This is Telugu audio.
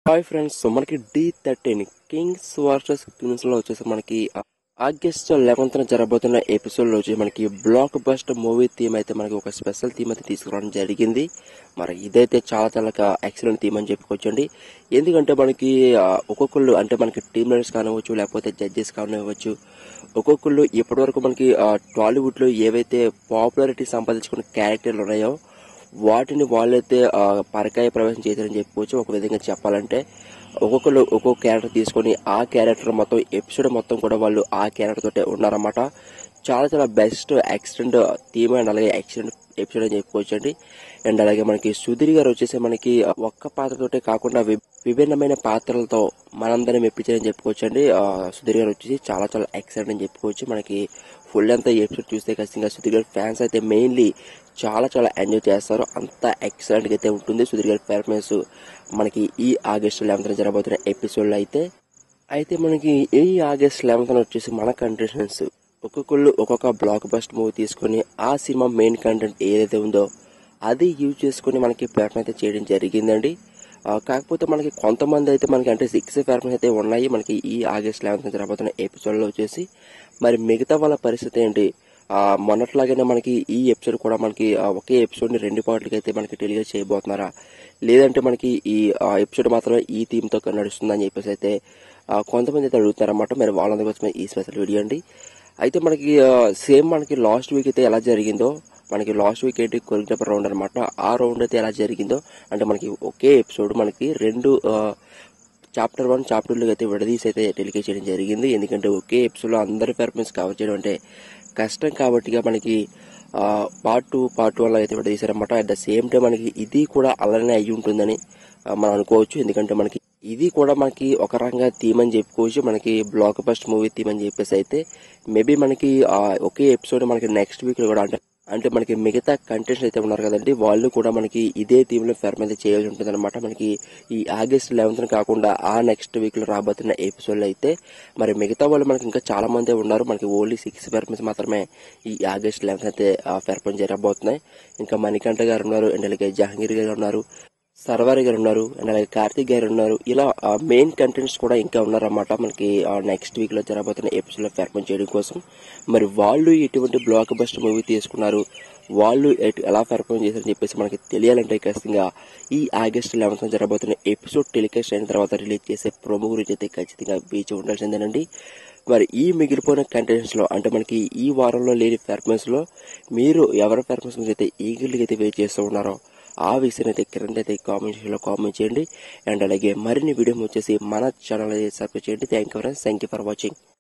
హాయ్ ఫ్రెండ్స్ సో మనకి the thirteen kings versus queens లో వచ్చేసి మనకి ఆగస్ట్ లెవెన్త్ జరగబోతున్న ఎపిసోడ్ లో వచ్చి మనకి బ్లాక్ బస్ట్ మూవీ థీమ్ అయితే మనకి ఒక స్పెషల్ థీమ్ అయితే తీసుకురావడం జరిగింది మరి ఇదైతే చాలా చాలా ఎక్సలెంట్ థీమ్ అని చెప్పుకోవచ్చండి ఎందుకంటే మనకి ఆ, ఒక్కొక్కళ్ళు అంటే మనకి టీమ్ లీడర్స్ కానివ్వచ్చు లేకపోతే జడ్జెస్ కానివ్వచ్చు ఒక్కొక్కళ్ళు ఇప్పటివరకు మనకి ఆ, టాలీవుడ్ లో ఏవైతే పాపులారిటీ సంపాదించుకున్న క్యారెక్టర్లు ఉన్నాయో వాటిని వాళ్ళైతే ఆ, పరకాయ ప్రవేశం చేశారని చెప్పుకోవచ్చు ఒక విధంగా చెప్పాలంటే ఒక్కొక్కరు ఒక్కొక్క క్యారెక్టర్ తీసుకొని ఆ క్యారెక్టర్ మొత్తం ఎపిసోడ్ మొత్తం కూడా వాళ్ళు ఆ క్యారెక్టర్ తోటే ఉన్నారన్నమాట చాలా చాలా బెస్ట్ యాక్సిడెంట్ థీమ్ అండ్ అలాగే యాక్సిడెంట్ ఎపిసోడ్ అని చెప్పుకోవచ్చు అండి అండ్ అలాగే మనకి సుధీర్ గారు వచ్చేసి మనకి ఒక్క పాత్రతోటే కాకుండా వి- విభిన్నమైన పాత్రలతో మనందరం మెప్పించారని చెప్పుకోవచ్చు అండి సుధీర్ గారు వచ్చేసి చాలా చాలా ఎక్సలెంట్ అని చెప్పుకోవచ్చు మనకి ఫుల్ అంతా ఎపిసోడ్ చూస్తే ఖచ్చితంగా సుధీర్ గారి ఫ్యాన్స్ అయితే మెయిన్లీ చాలా చాలా ఎంజాయ్ చేస్తారు అంత ఎక్సలెంట్ గా అయితే ఉంటుంది సుధీర్ గారి పెర్ఫార్మెన్స్ మనకి ఈ ఆగస్టు లెవెన్త్ జరగబోతున్న ఎపిసోడ్ లో అయితే అయితే మనకి ఈ ఆగస్ట్ లెవెన్త్ వచ్చేసి మన కంటెస్టెంట్స్ ఒక్కొక్కళ్ళు ఒక్కొక్క బ్లాక్ బస్ట్ మూవీ తీసుకొని ఆ సినిమా మెయిన్ కంటెంట్ ఏదైతే ఉందో అది యూజ్ చేసుకొని మనకి ప్లాట్ఫామ్ అయితే చేయడం జరిగిందండి ఆ, కాకపోతే మనకి కొంతమంది అయితే మనకి అంటే సిక్స్ ప్లాట్ఫామ్స్ అయితే ఉన్నాయి మనకి ఈ ఆగస్ట్ లెవెన్త్ జరగబోతున్న ఎపిసోడ్ లో వచ్చేసి మరి మిగతా వాళ్ళ పరిస్థితి ఏంటి ఆ, మొన్నట్లాగానే మనకి ఈ ఎపిసోడ్ కూడా మనకి ఆ, ఒకే ఎపిసోడ్ ని రెండు పార్ట్లకి అయితే మనకి టెలికాస్ట్ చేయబోతున్నారా లేదంటే మనకి ఈ ఎపిసోడ్ మాత్రమే ఈ థీమ్ తో నడుస్తుందని చెప్పేసి అయితే ఆ, కొంతమంది అయితే అడుగుతారన్నమాట మరి వాళ్ళందరి కోసమే ఈ స్పెషల్ వీడియో అండి అయితే మనకి సేమ్ మనకి లాస్ట్ వీక్ అయితే ఎలా జరిగిందో మనకి లాస్ట్ వీక్ ఏంటి కొరిగినప్పుడు రౌండ్ అనమాట ఆ రౌండ్ అయితే ఎలా జరిగిందో అంటే మనకి ఒకే ఎపిసోడ్ మనకి రెండు చాప్టర్ వన్ చాప్టర్ టూ అయితే విడదీసి అయితే టెలికాస్ట్ చేయడం జరిగింది ఎందుకంటే ఒకే ఎపిసోడ్ లో అందరి పెర్ఫార్మెన్స్ కవర్ చేయడం అంటే కష్టం కాబట్టి మనకి పార్ట్ టూ పార్ట్ వన్ అయితే విడదీశారన్నమాట అట్ ద సేమ్ టైం మనకి ఇది కూడా అలానే అయ్యి ఉంటుందని ఆ, మనం అనుకోవచ్చు ఎందుకంటే మనకి ఇది కూడా మనకి ఒక రకంగా థీమ్ అని చెప్పుకోవచ్చు మనకి బ్లాక్ బస్ట్ మూవీ థీమ్ అని చెప్పేసి అయితే మేబీ మనకి ఆ, ఒకే ఎపిసోడ్ మనకి నెక్స్ట్ వీక్ కూడా అంటే అంటే మనకి మిగతా కంటెంట్స్ అయితే ఉన్నారు కదండి వాళ్ళు కూడా మనకి ఇదే థీమ్ లో ఫెర్మ్ అయితే చేయాల్సి ఉంటుంది అనమాట మనకి ఈ ఆగస్ట్ లెవెన్త్ కాకుండా ఆ నెక్స్ట్ వీక్ లో రాబోతున్న ఎపిసోడ్ అయితే మరి మిగతా వాళ్ళు మనకి ఇంకా చాలా మంది ఉన్నారు మనకి ఓన్లీ సిక్స్ పెర్ఫార్మెన్స్ మాత్రమే ఈ ఆగస్ట్ లెవెన్త్ అయితే పెర్ఫార్మ్ జరగబోతున్నాయి ఇంకా మణికంఠ గారు ఉన్నారు అండ్ అలాగే జహంగీర్ గారు ఉన్నారు సర్వారి గారు ఉన్నారు అండ్ అలాగే కార్తీక్ గారు ఉన్నారు ఇలా మెయిన్ కంటెంట్స్ కూడా ఇంకా ఉన్నారన్నమాట మనకి నెక్స్ట్ వీక్ లో జరగబోతున్న ఎపిసోడ్ లో పెర్ఫార్మ్ చేయడం కోసం మరి వాళ్ళు ఎటువంటి బ్లాక్ బస్ట్ మూవీ తీసుకున్నారు వాళ్ళు ఎటు- ఎలా పెర్ఫార్మ్ చేశారని చెప్పేసి మనకి తెలియాలంటే ఖచ్చితంగా ఈ ఆగస్ట్ లెవెన్త్ జరగబోతున్న ఎపిసోడ్ టెలికాస్ట్ అయిన తర్వాత రిలీజ్ చేసే ప్రోమో గురించి అయితే ఖచ్చితంగా వేచి ఉండాల్సిందేనండి మరి ఈ మిగిలిపోయిన కంటెంట్స్ లో అంటే మనకి ఈ వారంలో లేని పెర్ఫార్మెన్స్ లో మీరు ఎవరి పెర్ఫార్మెన్స్ గురించి అయితే ఈగర్లీ అయితే వెయిట్ చేస్తూ ఉన్నారో ఆ విషయాన్ని అయితే కింద అయితే కామెంట్ సెక్షన్ లో కామెంట్ చేయండి అండ్ అలాగే మరిన్ని వీడియో వచ్చేసి మన ఛానల్ అయితే సబ్స్క్రైబ్ చేయండి thank you friends thank you for watching